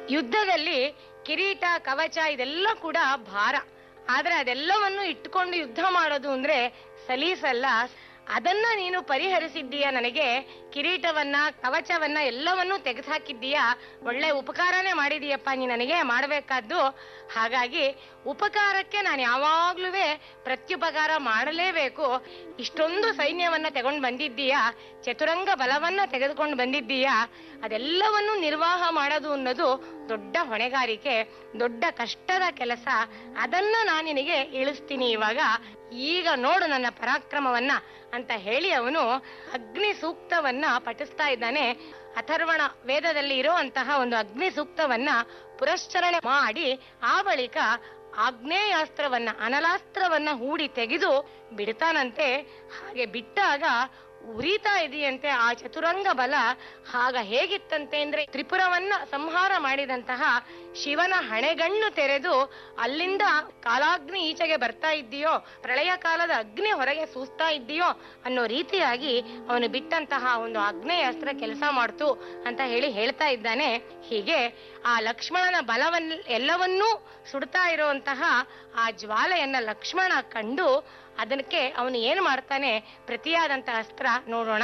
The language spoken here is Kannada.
ಯುದ್ಧದಲ್ಲಿ ಕಿರೀಟ ಕವಚ ಇದೆಲ್ಲ ಕೂಡ ಭಾರ ಆದ್ರೆ ಅದೆಲ್ಲವನ್ನು ಇಟ್ಕೊಂಡು ಯುದ್ಧ ಮಾಡೋದು ಅಂದ್ರೆ ಸಲೀಸಲ್ಲ ಅದನ್ನ ನೀನು ಪರಿಹರಿಸಿದ್ದೀಯ ನನಗೆ ಕಿರೀಟವನ್ನ ಕವಚವನ್ನ ಎಲ್ಲವನ್ನೂ ತೆಗೆದುಹಾಕಿದ್ದೀಯ ಒಳ್ಳೆ ಉಪಕಾರನೇ ಮಾಡಿದೀಯಪ್ಪ ನೀ ನನಗೆ ಮಾಡಬೇಕಾದ್ದು ಹಾಗಾಗಿ ಉಪಕಾರಕ್ಕೆ ನಾನು ಯಾವಾಗ್ಲೂ ಪ್ರತ್ಯುಪಕಾರ ಮಾಡಲೇಬೇಕು ಇಷ್ಟೊಂದು ಸೈನ್ಯವನ್ನ ತಗೊಂಡು ಬಂದಿದ್ದೀಯಾ ಚತುರಂಗ ಬಲವನ್ನ ತೆಗೆದುಕೊಂಡು ಬಂದಿದ್ದೀಯಾ ಅದೆಲ್ಲವನ್ನು ನಿರ್ವಾಹ ಮಾಡೋದು ಅನ್ನೋದು ದೊಡ್ಡ ಹೊಣೆಗಾರಿಕೆ ದೊಡ್ಡ ಕಷ್ಟದ ಕೆಲಸ ಅದನ್ನ ನಾನು ನಿನಗೆ ಇಳಿಸ್ತೀನಿ ಇವಾಗ ಈಗ ನೋಡು ನನ್ನ ಪರಾಕ್ರಮವನ್ನ ಅಂತ ಹೇಳಿ ಅವನು ಅಗ್ನಿ ಸೂಕ್ತವನ್ನ ಪಠಿಸ್ತಾ ಇದ್ದಾನೆ ಅಥರ್ವಣ ವೇದದಲ್ಲಿ ಇರುವಂತಹ ಒಂದು ಅಗ್ನಿ ಸೂಕ್ತವನ್ನ ಪುರಶ್ಚರಣೆ ಮಾಡಿ ಆ ಬಳಿಕ ಆಗ್ನೇಯಾಸ್ತ್ರವನ್ನ ಅನಲಾಸ್ತ್ರವನ್ನ ಹೂಡಿ ತೆಗೆದು ಬಿಡ್ತಾನಂತೆ ಹಾಗೆ ಬಿಟ್ಟಾಗ ಉರಿತಾ ಇದೆಯಂತೆ ಆ ಚತುರಂಗ ಬಲ ಆಗ ಹೇಗಿತ್ತಂತೆ ಅಂದ್ರೆ ತ್ರಿಪುರವನ್ನ ಸಂಹಾರ ಮಾಡಿದಂತಹ ಶಿವನ ಹಣೆಗಣ್ಣು ತೆರೆದು ಅಲ್ಲಿಂದ ಕಾಲಾಗ್ನಿ ಈಚೆಗೆ ಬರ್ತಾ ಇದ್ದೀಯೋ ಪ್ರಳಯ ಕಾಲದ ಅಗ್ನಿ ಹೊರಗೆ ಸೂಸ್ತಾ ಇದ್ದೀಯೋ ಅನ್ನೋ ರೀತಿಯಾಗಿ ಅವನು ಬಿಟ್ಟಂತಹ ಒಂದು ಆಗ್ನೇಯಾಸ್ತ್ರ ಕೆಲಸ ಮಾಡ್ತು ಅಂತ ಹೇಳಿ ಹೇಳ್ತಾ ಇದ್ದಾನೆ ಹೀಗೆ ಆ ಲಕ್ಷ್ಮಣನ ಬಲವನ್ನ ಎಲ್ಲವನ್ನೂ ಸುಡ್ತಾ ಇರುವಂತಹ ಆ ಜ್ವಾಲೆಯನ್ನ ಲಕ್ಷ್ಮಣ ಕಂಡು ಅದಕ್ಕೆ ಅವನು ಏನು ಮಾಡ್ತಾನೆ ಪ್ರತಿಯಾದಂತಹ ಅಸ್ತ್ರ ನೋಡೋಣ